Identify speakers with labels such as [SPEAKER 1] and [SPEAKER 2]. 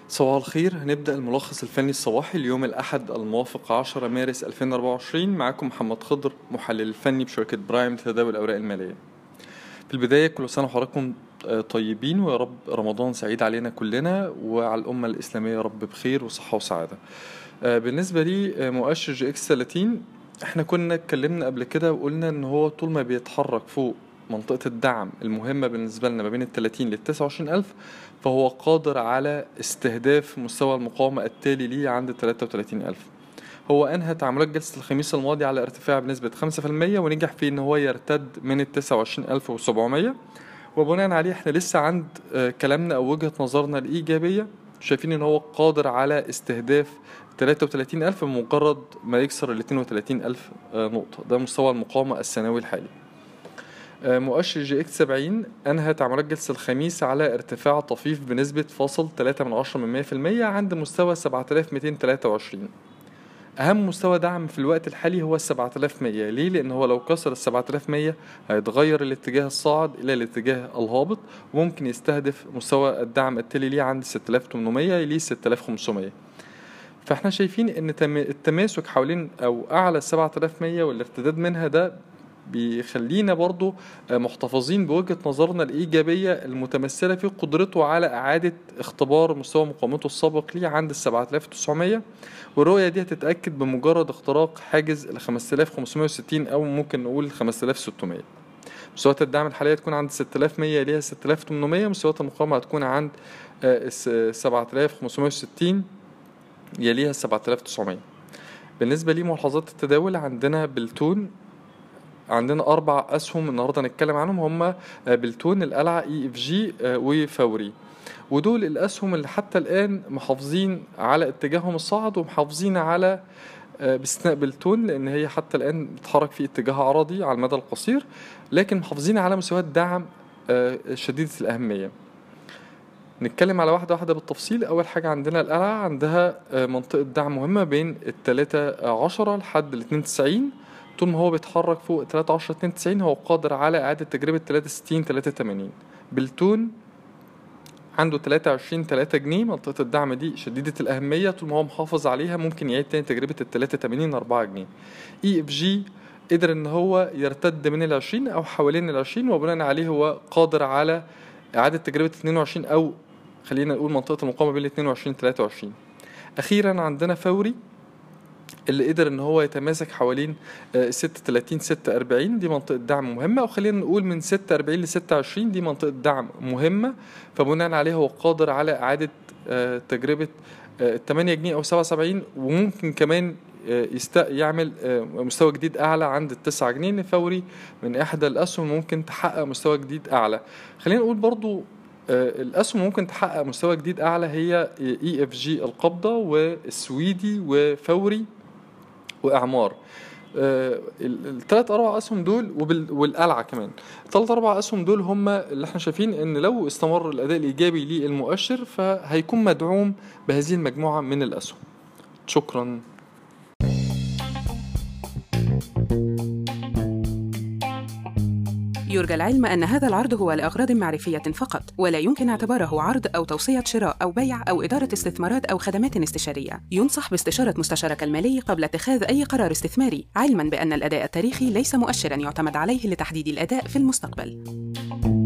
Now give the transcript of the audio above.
[SPEAKER 1] صباح الخير هنبدأ الملخص الفني الصباحي اليوم الأحد الموافق 10 مارس 2024 معاكم محمد خضر محلل الفني بشركة برايم لتداول الأوراق المالية في البداية كل سنة وحضراتكم طيبين ويا رب رمضان سعيد علينا كلنا وعلى الأمة الإسلامية يا رب بخير وصحة وسعادة بالنسبة لي مؤشر جي اكس 30 احنا كنا اتكلمنا قبل كده وقلنا ان هو طول ما بيتحرك فوق منطقة الدعم المهمة بالنسبة لنا ما بين ال 30 لل 29 ألف فهو قادر على استهداف مستوى المقاومة التالي ليه عند 33 ألف هو أنهى تعاملات جلسة الخميس الماضي على ارتفاع بنسبة 5% ونجح في إن هو يرتد من ال 29700 وبناء عليه احنا لسه عند كلامنا أو وجهة نظرنا الإيجابية شايفين إن هو قادر على استهداف 33 ألف بمجرد ما يكسر ال 32 ألف نقطة ده مستوى المقاومة السنوي الحالي مؤشر جي اكس 70 انهى تعاملات جلسة الخميس على ارتفاع طفيف بنسبة فاصل 3 من عشرة من 100% عند مستوى 7223 أهم مستوى دعم في الوقت الحالي هو ال 7100 ليه؟ لأن هو لو كسر ال 7100 هيتغير الاتجاه الصاعد إلى الاتجاه الهابط وممكن يستهدف مستوى الدعم التالي ليه عند 6800 يليه 6500 فاحنا شايفين ان التماسك حوالين او اعلى 7100 والارتداد منها ده بيخلينا برضو محتفظين بوجهة نظرنا الإيجابية المتمثلة في قدرته على إعادة اختبار مستوى مقاومته السابق ليه عند ال 7900 والرؤية دي هتتأكد بمجرد اختراق حاجز ال 5560 أو ممكن نقول 5600 مستويات الدعم الحالية تكون عند 6100 ليها 6800 مستويات المقاومة هتكون عند 7560 يليها 7900 بالنسبة لملاحظات التداول عندنا بالتون عندنا اربع اسهم النهارده هنتكلم عنهم هم بلتون القلعه اي اف جي وفوري ودول الاسهم اللي حتى الان محافظين على اتجاههم الصاعد ومحافظين على باستثناء بلتون لان هي حتى الان بتتحرك في اتجاه عرضي على المدى القصير لكن محافظين على مستويات دعم شديده الاهميه نتكلم على واحدة واحدة بالتفصيل أول حاجة عندنا القلعة عندها منطقة دعم مهمة بين التلاتة عشرة لحد الاتنين تسعين طول ما هو بيتحرك فوق 13 92 هو قادر على إعادة تجربة 63 83 بلتون عنده 23 3 جنيه منطقة الدعم دي شديدة الأهمية طول ما هو محافظ عليها ممكن يعيد تاني تجربة ال 83 4 جنيه اي اف جي قدر ان هو يرتد من ال 20 او حوالين ال 20 وبناء عليه هو قادر على إعادة تجربة 22 او خلينا نقول منطقة المقاومة بين 22 23 أخيرا عندنا فوري اللي قدر ان هو يتماسك حوالين 36 46 دي منطقه دعم مهمه او خلينا نقول من 46 ل 26 دي منطقه دعم مهمه فبناء عليه هو قادر على اعاده تجربه 8 جنيه او 77 وممكن كمان يست... يعمل مستوى جديد اعلى عند التسعة جنيه فوري من احدى الاسهم ممكن تحقق مستوى جديد اعلى خلينا نقول برضو الاسهم ممكن تحقق مستوى جديد اعلى هي اي اف جي القبضه والسويدي وفوري واعمار آه الثلاث اربع اسهم دول والقلعه كمان الثلاث اربع اسهم دول هم اللي احنا شايفين ان لو استمر الاداء الايجابي للمؤشر فهيكون مدعوم بهذه المجموعه من الاسهم شكرا
[SPEAKER 2] يرجى العلم أن هذا العرض هو لأغراض معرفية فقط، ولا يمكن اعتباره عرض أو توصية شراء أو بيع أو إدارة استثمارات أو خدمات استشارية. ينصح باستشارة مستشارك المالي قبل اتخاذ أي قرار استثماري، علماً بأن الأداء التاريخي ليس مؤشراً يعتمد عليه لتحديد الأداء في المستقبل.